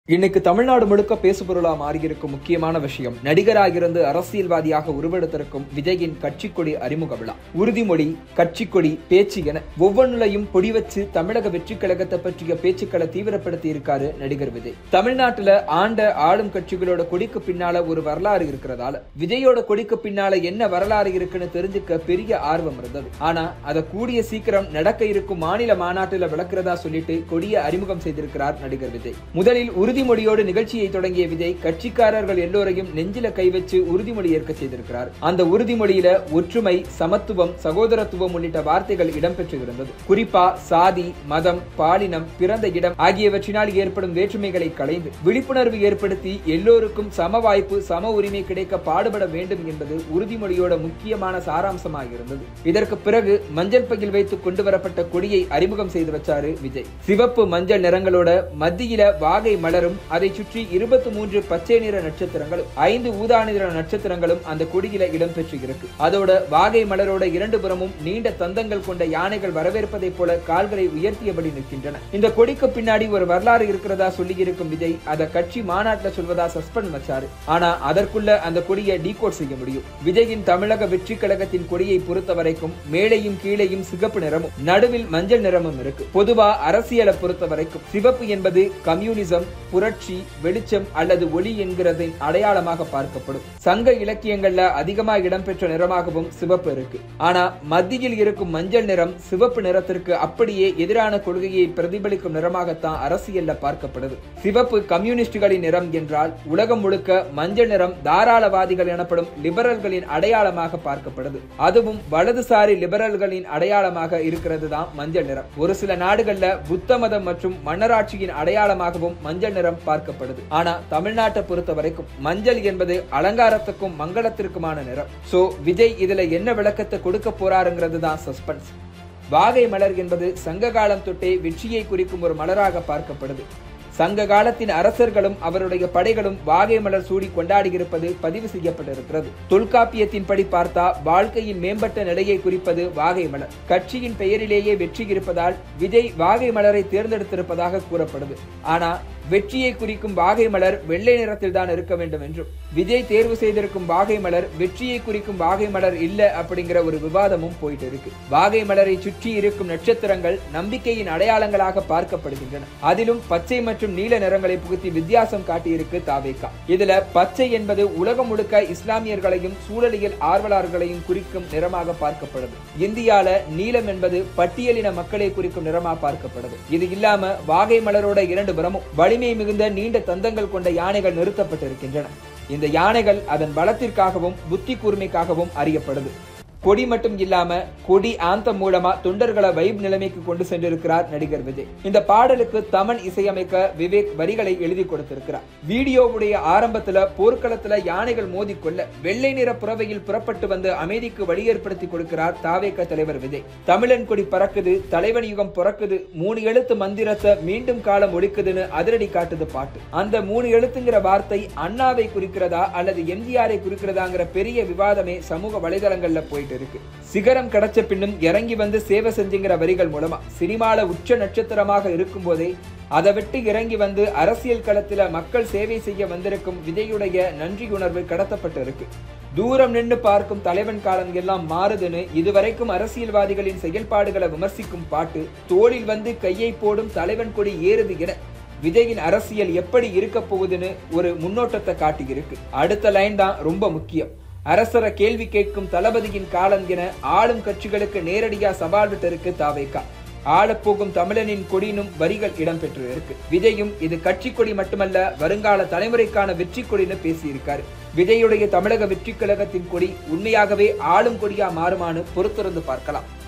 இன்னைக்கு தமிழ்நாடு முழுக்க பேசுபொருளா மாறியிருக்கும் முக்கியமான விஷயம் நடிகராகிருந்து அரசியல்வாதியாக உருவெடுத்திருக்கும் விஜயின் கட்சிக்கொடி அறிமுக விழா உறுதிமொழி கட்சிக்கொடி பேச்சு என ஒவ்வொன்றிலையும் பொடி வச்சு தமிழக வெற்றி கழகத்தை பற்றிய பேச்சுக்களை தீவிரப்படுத்தி இருக்காரு நடிகர் விஜய் தமிழ்நாட்டுல ஆண்ட ஆளும் கட்சிகளோட கொடிக்கு பின்னால ஒரு வரலாறு இருக்கிறதால விஜயோட கொடிக்கு பின்னால என்ன வரலாறு இருக்குன்னு தெரிஞ்சுக்க பெரிய ஆர்வம் இருந்தது ஆனா அதை கூடிய சீக்கிரம் நடக்க இருக்கும் மாநில மாநாட்டுல விளக்குறதா சொல்லிட்டு கொடியை அறிமுகம் செய்திருக்கிறார் நடிகர் விஜய் முதலில் உறுதிமொழியோடு நிகழ்ச்சியை தொடங்கிய விஜய் கட்சிக்காரர்கள் எல்லோரையும் நெஞ்சில கை வச்சு உறுதிமொழி ஏற்க செய்திருக்கிறார் அந்த உறுதிமொழியில ஒற்றுமை சமத்துவம் சகோதரத்துவம் உள்ளிட்ட வார்த்தைகள் இடம்பெற்று இருந்தது குறிப்பா சாதி மதம் பாலினம் பிறந்த இடம் ஆகியவற்றினால் ஏற்படும் வேற்றுமைகளை களைந்து விழிப்புணர்வு ஏற்படுத்தி எல்லோருக்கும் சம வாய்ப்பு சம உரிமை கிடைக்க பாடுபட வேண்டும் என்பது உறுதிமொழியோட முக்கியமான சாராம்சமாக இருந்தது இதற்கு பிறகு மஞ்சள் பையில் வைத்து கொண்டு வரப்பட்ட கொடியை அறிமுகம் செய்து வச்சாரு விஜய் சிவப்பு மஞ்சள் நிறங்களோட மத்தியில வாகை மலரும் அதை சுற்றி இருபத்தி மூன்று பச்சை நிற நட்சத்திரங்களும் ஐந்து ஊதா நிற நட்சத்திரங்களும் அந்த கொடியில இடம்பெற்று இருக்கு அதோட வாகை மலரோட இரண்டு புறமும் நீண்ட தந்தங்கள் கொண்ட யானைகள் வரவேற்பதைப் போல கால்களை உயர்த்தியபடி நிற்கின்றன இந்த கொடிக்கு பின்னாடி ஒரு வரலாறு இருக்கிறதா சொல்லி இருக்கும் விஜய் அதை கட்சி மாநாட்டுல சொல்வதா சஸ்பெண்ட் வச்சாரு ஆனா அதற்குள்ள அந்த கொடியை டீகோட் செய்ய முடியும் விஜயின் தமிழக வெற்றி கழகத்தின் கொடியை பொறுத்த வரைக்கும் மேலையும் கீழையும் சிகப்பு நிறமும் நடுவில் மஞ்சள் நிறமும் இருக்கு பொதுவா அரசியலை பொறுத்த வரைக்கும் சிவப்பு என்பது கம்யூனிசம் புரட்சி வெளிச்சம் அல்லது ஒளி என்கிறதின் அடையாளமாக பார்க்கப்படும் சங்க இலக்கியங்கள்ல அதிகமா இடம்பெற்ற நிறமாகவும் சிவப்பு இருக்கு ஆனா மத்தியில் இருக்கும் மஞ்சள் நிறம் சிவப்பு நிறத்திற்கு அப்படியே எதிரான கொள்கையை பிரதிபலிக்கும் நிறமாகத்தான் அரசியல்ல பார்க்கப்படுது சிவப்பு கம்யூனிஸ்டுகளின் நிறம் என்றால் உலகம் முழுக்க மஞ்சள் நிறம் தாராளவாதிகள் எனப்படும் லிபரல்களின் அடையாளமாக பார்க்கப்படுது அதுவும் வலதுசாரி லிபரல்களின் அடையாளமாக இருக்கிறது தான் மஞ்சள் நிறம் ஒரு சில நாடுகள்ல புத்த மதம் மற்றும் மன்னராட்சியின் அடையாளமாகவும் மஞ்சள் நிறம் பார்க்கப்படுது ஆனா தமிழ்நாட்டை பொறுத்த வரைக்கும் மஞ்சள் என்பது அலங்காரத்துக்கும் மங்களத்திற்குமான நிறம் சோ விஜய் இதுல என்ன விளக்கத்தை கொடுக்க போறாருங்கிறது தான் சஸ்பென்ஸ் வாகை மலர் என்பது சங்க காலம் தொட்டே வெற்றியை குறிக்கும் ஒரு மலராக பார்க்கப்படுது சங்க காலத்தின் அரசர்களும் அவருடைய படைகளும் வாகை மலர் சூடி கொண்டாடியிருப்பது பதிவு செய்யப்பட்டிருக்கிறது தொல்காப்பியத்தின் படி பார்த்தா வாழ்க்கையின் மேம்பட்ட நிலையை குறிப்பது வாகை மலர் கட்சியின் பெயரிலேயே வெற்றி இருப்பதால் விஜய் வாகை மலரை தேர்ந்தெடுத்திருப்பதாக கூறப்படுது ஆனா வெற்றியை குறிக்கும் வாகை மலர் வெள்ளை நிறத்தில் தான் இருக்க வேண்டும் என்றும் விஜய் தேர்வு செய்திருக்கும் வாகை மலர் வெற்றியை குறிக்கும் வாகை மலர் இல்ல அப்படிங்கிற ஒரு விவாதமும் போயிட்டு இருக்கு வாகை மலரை சுற்றி இருக்கும் நட்சத்திரங்கள் நம்பிக்கையின் அடையாளங்களாக பார்க்கப்படுகின்றன அதிலும் பச்சை மற்றும் நீல நிறங்களை புகுத்தி வித்தியாசம் காட்டியிருக்கு தாவேகா இதுல பச்சை என்பது உலகம் முழுக்க இஸ்லாமியர்களையும் சூழலியல் ஆர்வலர்களையும் குறிக்கும் நிறமாக பார்க்கப்படுது இந்தியால நீலம் என்பது பட்டியலின மக்களை குறிக்கும் நிறமா பார்க்கப்படுது இது இல்லாம வாகை மலரோட இரண்டு புறமும் வலிமை மிகுந்த நீண்ட தந்தங்கள் கொண்ட யானைகள் நிறுத்தப்பட்டிருக்கின்றன இந்த யானைகள் அதன் பலத்திற்காகவும் புத்தி கூர்மைக்காகவும் அறியப்படுது கொடி மட்டும் இல்லாம கொடி ஆந்தம் மூலமா தொண்டர்களை வைப் நிலைமைக்கு கொண்டு சென்றிருக்கிறார் நடிகர் விஜய் இந்த பாடலுக்கு தமன் இசையமைக்க விவேக் வரிகளை எழுதி கொடுத்திருக்கிறார் வீடியோவுடைய ஆரம்பத்துல போர்க்களத்துல யானைகள் மோதிக்கொள்ள வெள்ளை நிற புறவையில் புறப்பட்டு வந்து அமைதிக்கு வழி ஏற்படுத்தி கொடுக்கிறார் தாவேக்க தலைவர் விஜய் தமிழன் கொடி பறக்குது தலைவன் யுகம் பிறக்குது மூணு எழுத்து மந்திரத்தை மீண்டும் காலம் ஒழிக்குதுன்னு அதிரடி காட்டுது பாட்டு அந்த மூணு எழுத்துங்கிற வார்த்தை அண்ணாவை குறிக்கிறதா அல்லது எம்ஜிஆரை குறிக்கிறதாங்கிற பெரிய விவாதமே சமூக வலைதளங்கள்ல போயிட்டு இருக்கு சிகரம் கிடைச்ச பின்னும் இறங்கி வந்து சேவை செஞ்சுங்கிற வரிகள் மூலமா சினிமால உச்ச நட்சத்திரமாக இருக்கும் போதே அதை விட்டு இறங்கி வந்து அரசியல் களத்துல மக்கள் சேவை செய்ய வந்திருக்கும் விஜயுடைய நன்றி உணர்வு கடத்தப்பட்டு இருக்கு தூரம் நின்று பார்க்கும் தலைவன் காலம் எல்லாம் மாறுதுன்னு இதுவரைக்கும் அரசியல்வாதிகளின் செயல்பாடுகளை விமர்சிக்கும் பாட்டு தோளில் வந்து கையை போடும் தலைவன் கொடி ஏறுது என விஜயின் அரசியல் எப்படி இருக்க போகுதுன்னு ஒரு முன்னோட்டத்தை காட்டியிருக்கு அடுத்த லைன் தான் ரொம்ப முக்கியம் அரசர கேள்வி கேட்கும் தளபதியின் காலம் என ஆளும் கட்சிகளுக்கு நேரடியா சவால் விட்டு இருக்கு தாவேக்கா ஆளப்போகும் தமிழனின் கொடினும் வரிகள் இடம்பெற்று இருக்கு விஜயும் இது கட்சி கொடி மட்டுமல்ல வருங்கால தலைமுறைக்கான வெற்றி கொடின்னு பேசியிருக்காரு விஜயுடைய தமிழக வெற்றி கழகத்தின் கொடி உண்மையாகவே ஆளும் கொடியா மாறுமான்னு பொறுத்திருந்து பார்க்கலாம்